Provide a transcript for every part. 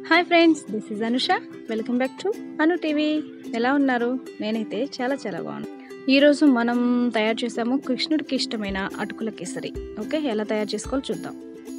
hi friends this is Anusha welcome back to Anu TV ఎలా ఉన్నారు నేనైతే చాలా చాలా బాగున్నాను ఈరోజు మనం తయారు చేసాము కృష్ణుడికి ఇష్టమైన అటుకుల కేసరి ఓకే ఎలా తయారు చేసుకోవాలో చూద్దాం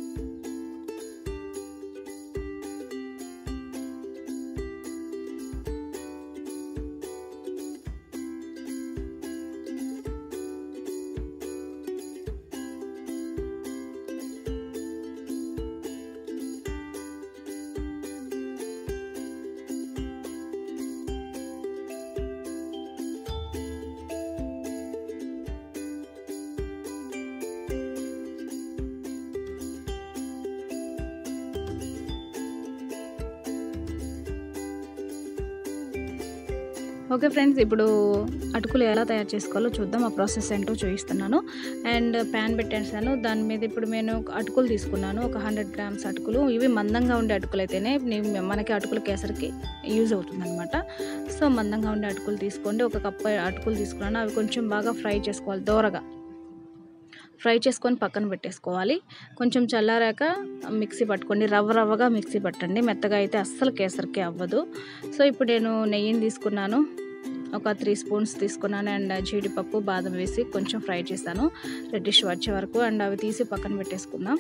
ఓకే ఫ్రెండ్స్ ఇప్పుడు అటుకులు ఎలా తయారు చేసుకోవాలో చూద్దాం ఆ ప్రాసెస్ ఏంటో చూపిస్తున్నాను అండ్ ప్యాన్ పెట్టేసాను దాని మీద ఇప్పుడు నేను అటుకులు తీసుకున్నాను ఒక హండ్రెడ్ గ్రామ్స్ అటుకులు ఇవి మందంగా ఉండే అటుకులు అయితేనే నీ- మనకి అటుకుల కేసరికి యూజ్ అవుతుంది అనమాట సో మందంగా ఉండే అటుకులు తీసుకోండి ఒక కప్పు అటుకులు తీసుకున్నాను అవి కొంచెం బాగా ఫ్రై చేసుకోవాలి దోరగా ఫ్రై చేసుకొని పక్కన పెట్టేసుకోవాలి కొంచెం చల్లారాక మిక్సీ పట్టుకోండి రవ్వ రవ్వగా మిక్సీ పట్టండి మెత్తగా అయితే అస్సలు కేసరికి అవ్వదు సో ఇప్పుడు నేను నెయ్యిని తీసుకున్నాను ఒక త్రీ స్పూన్స్ తీసుకున్నాను అండ్ జీడిపప్పు బాదం వేసి కొంచెం ఫ్రై చేశాను రెడ్డిష్ వచ్చే వరకు అండ్ అవి తీసి పక్కన పెట్టేసుకుందాం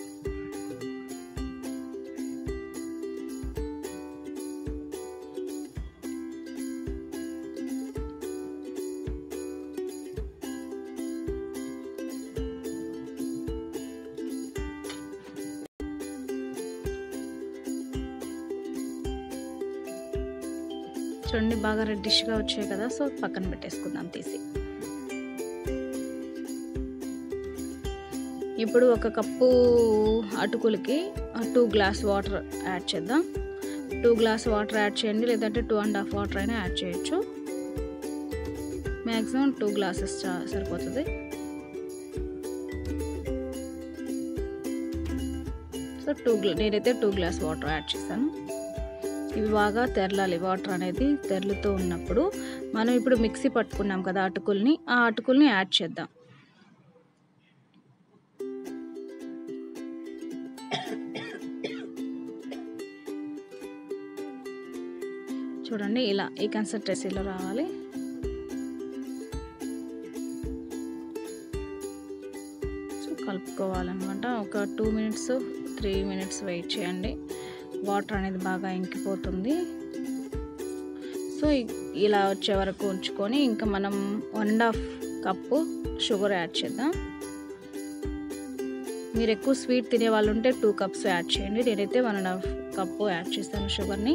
చూడండి బాగా రెడ్డిష్గా వచ్చాయి కదా సో పక్కన పెట్టేసుకుందాం తీసి ఇప్పుడు ఒక కప్పు అటుకులకి టూ గ్లాస్ వాటర్ యాడ్ చేద్దాం టూ గ్లాస్ వాటర్ యాడ్ చేయండి లేదంటే టూ అండ్ హాఫ్ వాటర్ అయినా యాడ్ చేయొచ్చు మ్యాక్సిమం టూ గ్లాసెస్ సరిపోతుంది సో టూ నేనైతే టూ గ్లాస్ వాటర్ యాడ్ చేశాను ఇవి బాగా తెరలాలి వాటర్ అనేది తెరలుతూ ఉన్నప్పుడు మనం ఇప్పుడు మిక్సీ పట్టుకున్నాం కదా అటుకుల్ని ఆ అటుకుల్ని యాడ్ చేద్దాం చూడండి ఇలా ఈ కన్సల్టెన్సీలో రావాలి సో కలుపుకోవాలన్నమాట ఒక two minutes three minutes wait చేయండి వాటర్ అనేది బాగా ఇంకిపోతుంది సో ఇలా వచ్చే వరకు ఉంచుకొని ఇంకా మనం one and half cup sugar add చేద్దాం మీరు ఎక్కువ స్వీట్ తినే వాళ్ళు ఉంటే టూ కప్స్ యాడ్ చేయండి నేనైతే one and half cup add చేస్తాను షుగర్ని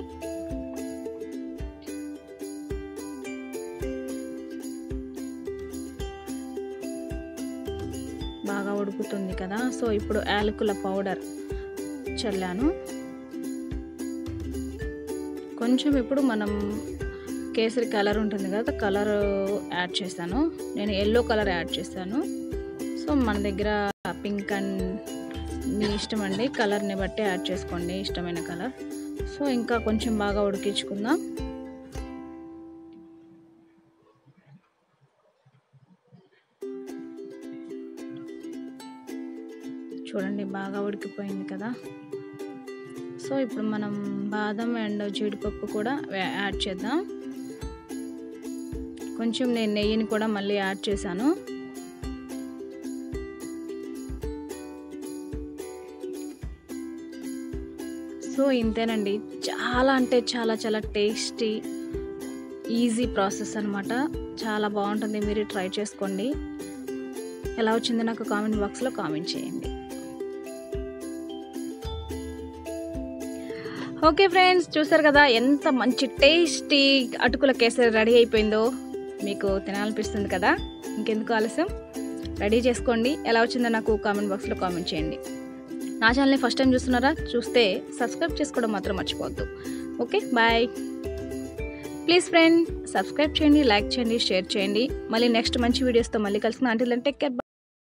బాగా ఉడుకుతుంది కదా సో ఇప్పుడు యాలకుల పౌడర్ చల్లాను కొంచెం ఇప్పుడు మనం కేసరి కలర్ ఉంటుంది కదా కలర్ యాడ్ చేశాను నేను ఎల్లో కలర్ యాడ్ చేశాను సో మన దగ్గర పింక్ అండ్ మీ ఇష్టం అండి కలర్ని బట్టి యాడ్ చేసుకోండి ఇష్టమైన కలర్ సో ఇంకా కొంచెం బాగా ఉడికించుకుందాం చూడండి బాగా ఉడికిపోయింది కదా సో ఇప్పుడు మనం బాదం అండ్ జీడిపప్పు కూడా యాడ్ చేద్దాం కొంచెం నేను నెయ్యిని కూడా మళ్ళీ యాడ్ చేశాను సో ఇంతేనండి చాలా అంటే చాలా చాలా టేస్టీ ఈజీ ప్రాసెస్ అనమాట చాలా బాగుంటుంది మీరు ట్రై చేసుకోండి ఎలా వచ్చిందో నాకు కామెంట్ బాక్స్లో కామెంట్ చేయండి ఓకే ఫ్రెండ్స్ చూసారు కదా ఎంత మంచి టేస్టీ అటుకుల కేసరి రెడీ అయిపోయిందో మీకు తినాలనిపిస్తుంది కదా ఇంకెందుకు ఆలస్యం రెడీ చేసుకోండి ఎలా వచ్చిందో నాకు కామెంట్ బాక్స్లో కామెంట్ చేయండి నా ఛానల్ని ఫస్ట్ టైం చూస్తున్నారా చూస్తే సబ్స్క్రైబ్ చేసుకోవడం మాత్రం మర్చిపోవద్దు okay bye please friend subscribe చేయండి లైక్ చేయండి షేర్ చేయండి మళ్ళీ నెక్స్ట్ మంచి వీడియోస్తో మళ్ళీ కలుసుకున్నాను అంటే టేక్ కేర్